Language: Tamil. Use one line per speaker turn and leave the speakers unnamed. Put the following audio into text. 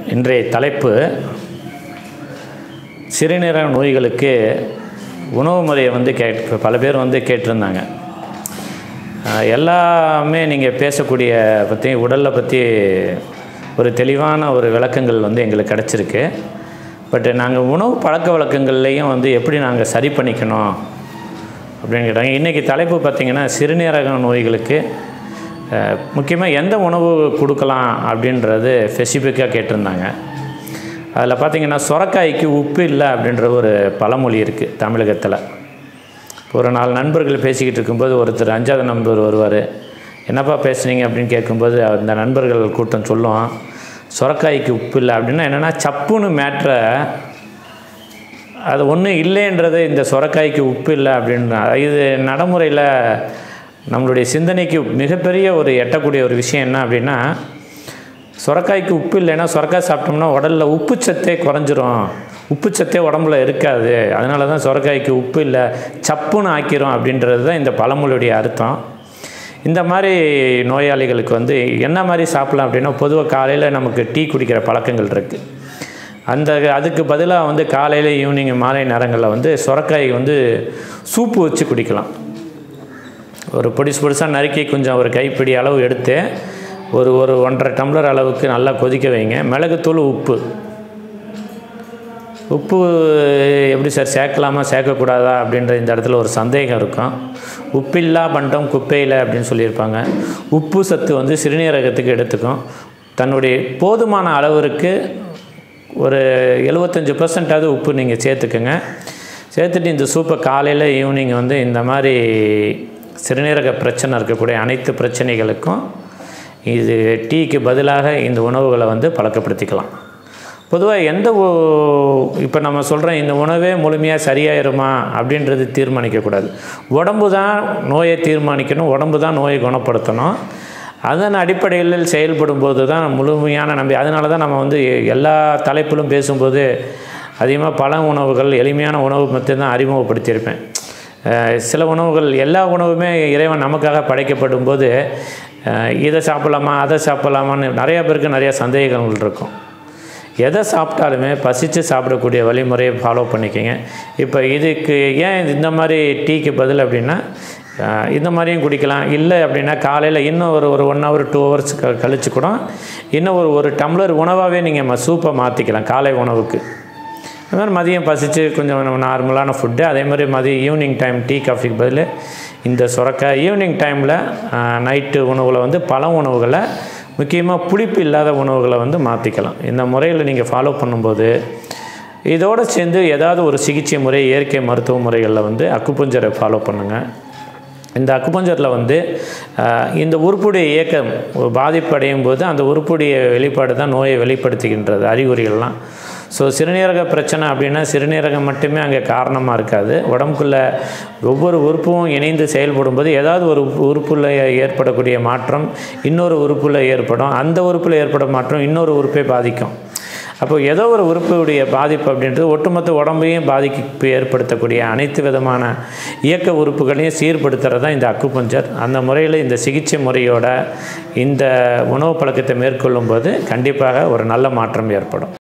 இன்றைய தலைப்பு சிறுநீரக நோய்களுக்கு உணவு முறையை வந்து கேட் பல பேர் வந்து கேட்டிருந்தாங்க அஹ், எல்லாமே நீங்கள் பேசக்கூடிய பற்றி உடலை பற்றி ஒரு தெளிவான ஒரு விளக்கங்கள் வந்து எங்களுக்கு கிடச்சிருக்கு பட் நாங்கள் உணவு பழக்க வழக்கங்கள்லேயும் வந்து எப்படி நாங்கள் சரி பண்ணிக்கணும் அப்படின்னு கேட்டாங்க இன்றைக்கி தலைப்பு பார்த்திங்கன்னா சிறுநீரக நோய்களுக்கு முக்கியமாக எந்த உணவு கொடுக்கலாம் அப்படின்றது ஸ்பெசிஃபிக்காக கேட்டிருந்தாங்க அதில் பார்த்திங்கன்னா சொரக்காய்க்கு உப்பு இல்லை அப்படின்ற ஒரு பழமொழி இருக்குது தமிழகத்தில் ஒரு நாலு நண்பர்கள் பேசிக்கிட்டு இருக்கும்போது ஒருத்தர் அஞ்சாவது நண்பர் வருவார் என்னப்பா பேசுனீங்க அப்படின்னு கேட்கும்போது அந்த நண்பர்கள் கூட்டம் சொல்லும் சொரக்காய்க்கு உப்பு இல்லை அப்படின்னா என்னென்னா சப்புன்னு மேட்ரை அது ஒன்றும் இல்லைன்றது இந்த சொரக்காய்க்கு உப்பு இல்லை அப்படின்ற இது நடைமுறையில் நம்மளுடைய சிந்தனைக்கு மிகப்பெரிய ஒரு எட்டக்கூடிய ஒரு விஷயம் என்ன அப்படின்னா சொரக்காய்க்கு உப்பு இல்லைன்னா சொரக்காய் சாப்பிட்டோம்னா உடலில் உப்புச்சத்தே குறைஞ்சிரும் உப்புச்சத்தே உடம்புல இருக்காது அதனால தான் சொரக்காய்க்கு உப்பு இல்லை சப்புன்னு ஆக்கிரும் அப்படின்றது தான் இந்த பழமொழியுடைய அர்த்தம் இந்த மாதிரி நோயாளிகளுக்கு வந்து என்ன மாதிரி சாப்பிடலாம் அப்படின்னா பொதுவாக காலையில் நமக்கு டீ குடிக்கிற பழக்கங்கள் இருக்குது அந்த அதுக்கு பதிலாக வந்து காலையில் ஈவினிங் மாலை நேரங்களில் வந்து சொரக்காய் வந்து சூப்பு வச்சு குடிக்கலாம் ஒரு பொடிசு பொடிசாக நறுக்கி கொஞ்சம் ஒரு கைப்பிடி அளவு எடுத்து ஒரு ஒரு ஒன்றரை டம்ளர் அளவுக்கு நல்லா கொதிக்க வைங்க மிளகுத்தூள் உப்பு உப்பு எப்படி சார் சேர்க்கலாமா சேர்க்கக்கூடாதா அப்படின்ற இந்த இடத்துல ஒரு சந்தேகம் இருக்கும் உப்பில்லா பண்டம் குப்பையில் அப்படின்னு சொல்லியிருப்பாங்க உப்பு சத்து வந்து சிறுநீரகத்துக்கு எடுத்துக்கும் தன்னுடைய போதுமான அளவிற்கு ஒரு எழுபத்தஞ்சி பர்சன்டாவது உப்பு நீங்கள் சேர்த்துக்குங்க சேர்த்துட்டு இந்த சூப்பை காலையில் ஈவினிங் வந்து இந்த மாதிரி சிறுநீரக பிரச்சனை இருக்கக்கூடிய அனைத்து பிரச்சனைகளுக்கும் இது டீக்கு பதிலாக இந்த உணவுகளை வந்து பழக்கப்படுத்திக்கலாம் பொதுவாக எந்த இப்போ நம்ம சொல்கிறோம் இந்த உணவே முழுமையாக சரியாயிருமா அப்படின்றது தீர்மானிக்கக்கூடாது உடம்பு தான் நோயை தீர்மானிக்கணும் உடம்பு தான் நோயை குணப்படுத்தணும் அதன் அடிப்படையில் செயல்படும் போது தான் முழுமையான நம்பி அதனால தான் நம்ம வந்து எல்லா தலைப்பிலும் பேசும்போது அதிகமாக பல உணவுகள் எளிமையான உணவு மட்டும்தான் அறிமுகப்படுத்தியிருப்பேன் அஹ் சில உணவுகள் எல்லா உணவுமே இறைவன் நமக்காக படைக்கப்படும் போது அஹ் இதை சாப்பிடலாமா அதை சாப்பிடலாமான்னு நிறையா பேருக்கு நிறையா சந்தேகங்கள் இருக்கும் எதை சாப்பிட்டாலுமே பசித்து சாப்பிடக்கூடிய வழிமுறையை ஃபாலோ பண்ணிக்கோங்க இப்போ இதுக்கு ஏன் இந்த மாதிரி டீக்கு பதில் அப்படின்னா அஹ் இந்த மாதிரியும் குடிக்கலாம் இல்லை அப்படின்னா காலையில் இன்னும் ஒரு ஒரு ஒன் ஹவர் டூ ஹவர்ஸ் க கழிச்சு கூட இன்னும் ஒரு ஒரு டம்ளர் உணவாகவே நீங்கள் சூப்பை மாற்றிக்கலாம் காலை உணவுக்கு அது மாதிரி மதியம் பசித்து கொஞ்சம் நார்மலான ஃபுட்டு அதே மாதிரி மதியம் ஈவினிங் டைம் டீ காஃபிக்கு பதில் இந்த சுரக்காய் ஈவினிங் டைமில் நைட்டு உணவில் வந்து பழ உணவுகளை முக்கியமாக புளிப்பு இல்லாத உணவுகளை வந்து மாற்றிக்கலாம் இந்த முறையில் நீங்கள் ஃபாலோ பண்ணும்போது இதோடு சேர்ந்து ஏதாவது ஒரு சிகிச்சை முறை இயற்கை மருத்துவ முறைகளில் வந்து அக்குப்பஞ்சரை ஃபாலோ பண்ணுங்கள் இந்த அக்குபஞ்சரில் வந்து ஆஹ், இந்த உறுப்புடைய இயக்கம் ஒரு பாதிப்பு அடையும் போது அந்த உறுப்புடைய வெளிப்பாடு தான் நோயை வெளிப்படுத்துகின்றது அறிகுறிகள்லாம் ஸோ சிறுநீரக பிரச்சனை அப்படின்னா சிறுநீரகம் மட்டுமே அங்கே காரணமாக இருக்காது உடம்புக்குள்ளே ஒவ்வொரு உறுப்பும் இணைந்து செயல்படும் போது ஏதாவது ஒரு உறுப்பில் ஏற்படக்கூடிய மாற்றம் இன்னொரு உறுப்பில் ஏற்படும் அந்த உறுப்பில் ஏற்படும் மாற்றம் இன்னொரு உறுப்பை பாதிக்கும் அப்போ ஏதோ ஒரு உறுப்புடைய பாதிப்பு அப்படின்றது ஒட்டுமொத்த உடம்பையும் பாதிப்பு ஏற்படுத்தக்கூடிய அனைத்து விதமான இயக்க உறுப்புகளையும் சீர்படுத்துறது தான் இந்த அக்குபஞ்சர் அந்த முறையில் இந்த சிகிச்சை முறையோட இந்த உணவு பழக்கத்தை மேற்கொள்ளும் போது கண்டிப்பாக ஒரு நல்ல மாற்றம் ஏற்படும்